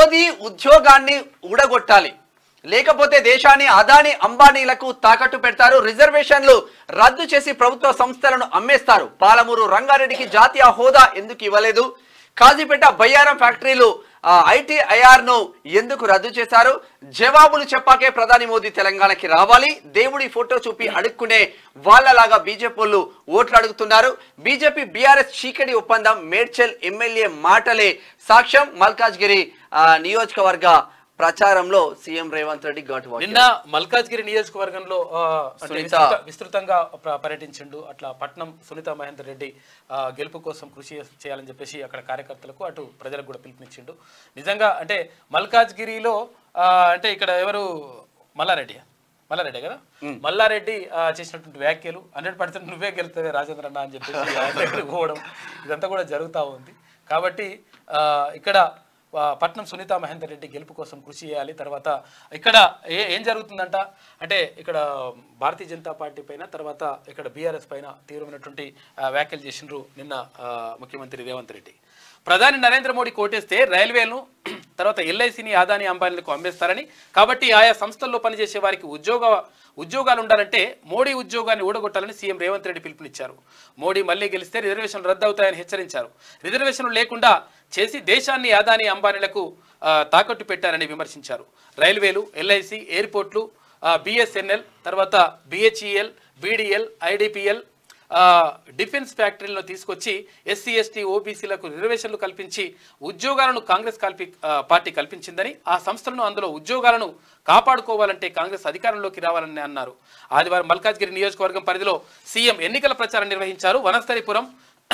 మోదీ ఉద్యోగాన్ని ఊడగొట్టాలి లేకపోతే దేశాన్ని అదాని అంబానీలకు తాకట్టు పెడతారు రిజర్వేషన్లు రద్దు చేసి ప్రభుత్వ సంస్థలను అమ్మేస్తారు పాలమూరు రంగారెడ్డికి జాతీయ హోదా ఎందుకు ఇవ్వలేదు కాజీపేట బయ్యారం ఫ్యాక్టరీలు ఐటీఐఆర్ ను ఎందుకు రద్దు చేశారు జవాబులు చెప్పాకే ప్రధాని మోదీ తెలంగాణకి రావాలి దేవుడి ఫోటో చూపి అడుక్కునే వాళ్ళలాగా బీజేపీ వాళ్ళు ఓట్లు అడుగుతున్నారు బీజేపీ బీఆర్ఎస్ చీకటి ఒప్పందం మేడ్చల్ ఎమ్మెల్యే మాటలే సాక్ష్యం మల్కాజ్గిరి ఆ, నియోజకవర్గ ప్రచారంలో సీఎం రేవంత్ రెడ్డి ఘాటు వ్యాఖ్యలు. నిన్న మల్కాజ్గిరి నియోజకవర్గంలో ఆ, అంటే సునీత. విస్తృత- విస్తృతంగా ప్ర- పర్యటించిండు అట్లా పట్నం సునీత మహేందర్ రెడ్డి ఆ, గెలుపు కోసం కృషి చేయాలని చెప్పేసి అక్కడ కార్యకర్తలకు అటు ప్రజలకు కూడా పిలుపునిచ్చిండు నిజంగా అంటే మల్కాజ్గిరిలో ఆ, అంటే ఇక్కడ ఎవరు మల్లారెడ్డి మల్లారెడ్డి కదా మల్లారెడ్డి ఆ, చేసినటువంటి వ్యాఖ్యలు హండ్రెడ్ పర్సెంట్ నువ్వే గెలుతావే రాజేంద్ర అన్న అని చెప్పేసి ఆయన దగ్గరికి పోవడం ఇదంతా కూడా జరుగుతూ ఉంది కాబట్టి ఆ, ఇక్కడ ఆ, పట్నం సునీత మహేందర్ రెడ్డి గెలుపు కోసం కృషి చేయాలి తర్వాత ఇక్కడ ఏ ఏం జరుగుతుందంట అంటే ఇక్కడ భారతీయ జనతా పార్టీ పైన తర్వాత ఇక్కడ బీఆర్ఎస్ పైన తీవ్రమైనటువంటి ఆ, వ్యాఖ్యలు చేసిండ్రు నిన్న ఆ, ముఖ్యమంత్రి రేవంత్ రెడ్డి ప్రధాని నరేంద్ర మోడీ కోటేస్తే రైల్వేలను తర్వాత ఎల్ఐసిని ఆదాని అంబానీలకు అమ్మేస్తారని కాబట్టి ఆయా సంస్థల్లో పనిచేసే వారికి ఉద్యోగ ఉద్యోగాలు ఉండాలంటే మోడీ ఉద్యోగాన్ని ఊడగొట్టాలని సీఎం రేవంత్ రెడ్డి పిలుపునిచ్చారు మోడీ మళ్ళీ గెలిస్తే రిజర్వేషన్లు రద్దు అవుతాయని హెచ్చరించారు రిజర్వేషన్లు లేకుండా చేసి దేశాన్ని ఆదాని అంబానీలకు ఆ, తాకట్టు పెట్టారని విమర్శించారు రైల్వేలు ఎల్ఐసి ఎయిర్పోర్ట్లు బిఎస్ఎన్ఎల్ తర్వాత బిహెచ్ఈఎల్ బీడీఎల్ ఐడిపిఎల్ ఆ, డిఫెన్స్ ఫ్యాక్టరీలను తీసుకొచ్చి ఎస్సీ ఎస్టీ ఓబీసీలకు రిజర్వేషన్లు కల్పించి ఉద్యోగాలను కాంగ్రెస్ కల్పి ఆ, పార్టీ కల్పించిందని ఆ సంస్థలను అందులో ఉద్యోగాలను కాపాడుకోవాలంటే కాంగ్రెస్ అధికారంలోకి రావాలని అన్నారు ఆదివారం మల్కాజ్గిరి నియోజకవర్గం పరిధిలో సీఎం ఎన్నికల ప్రచారం నిర్వహించారు వనస్థలిపురం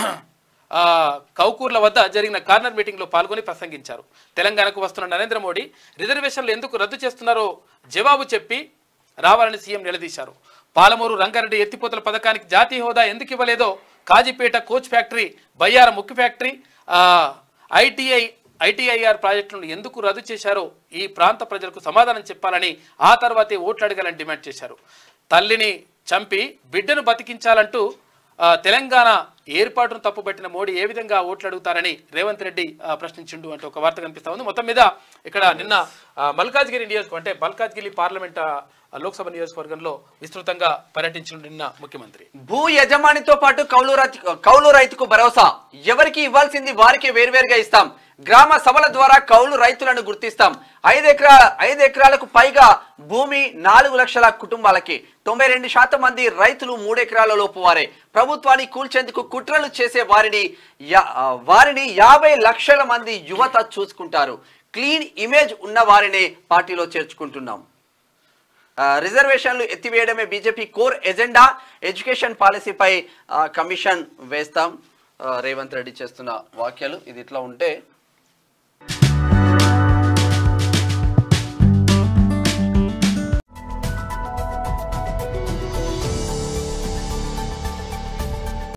ఆ, కౌకూర్ల వద్ద జరిగిన కార్నర్ మీటింగ్లో పాల్గొని ప్రసంగించారు తెలంగాణకు వస్తున్న నరేంద్ర మోడీ రిజర్వేషన్లు ఎందుకు రద్దు చేస్తున్నారో జవాబు చెప్పి రావాలని సీఎం నిలదీశారు పాలమూరు రంగారెడ్డి ఎత్తిపోతల పథకానికి జాతీయ హోదా ఎందుకు ఇవ్వలేదో కాజీపేట కోచ్ ఫ్యాక్టరీ బయ్యార ముక్కు ఫ్యాక్టరీ ఆ, ఐటీఐ ఐటీఐఆర్ ప్రాజెక్టులను ఎందుకు రద్దు చేశారో ఈ ప్రాంత ప్రజలకు సమాధానం చెప్పాలని ఆ తర్వాతే ఓట్లు అడగాలని డిమాండ్ చేశారు తల్లిని చంపి బిడ్డను బతికించాలంటూ ఆ, తెలంగాణ ఏర్పాటును తప్పుపట్టిన మోడీ ఏ విధంగా ఓట్లు అడుగుతారని రేవంత్ రెడ్డి ఆ, ప్రశ్నించిండు అంటే ఒక వార్త కనిపిస్తా ఉంది మొత్తం మీద ఇక్కడ నిన్న ఆ, మల్కాజ్గిరి నియోజకవర్గం అంటే మల్కాజ్గిరి పార్లమెంట్ ఆ, లోక్సభ నియోజకవర్గంలో విస్తృతంగా పర్యటించిండు నిన్న ముఖ్యమంత్రి భూ యజమానితో పాటు కౌలు రైతు కౌలు రైతుకు భరోసా ఎవరికి ఇవ్వాల్సింది వారికి వేర్వేరుగా ఇస్తాం గ్రామ సభల ద్వారా కౌలు రైతులను గుర్తిస్తాం ఐదు ఎకరా ఐదు ఎకరాలకు పైగా భూమి నాలుగు లక్షల కుటుంబాలకి తొంభై రెండు శాతం మంది రైతులు మూడు ఎకరాల లోపు వారే ప్రభుత్వాన్ని కూల్చేందుకు కుట్రలు చేసే వారిని యా- ఆ, వారిని యాభై లక్షల మంది యువత చూసుకుంటారు క్లీన్ ఇమేజ్ ఉన్న వారినే పార్టీలో చేర్చుకుంటున్నాం ఆ, రిజర్వేషన్లు ఎత్తివేయడమే బీజేపీ కోర్ ఎజెండా ఎడ్యుకేషన్ పాలసీపై ఆ, కమిషన్ వేస్తాం ఆ, రేవంత్ రెడ్డి చేస్తున్న వ్యాఖ్యలు ఇది ఇట్లా ఉంటే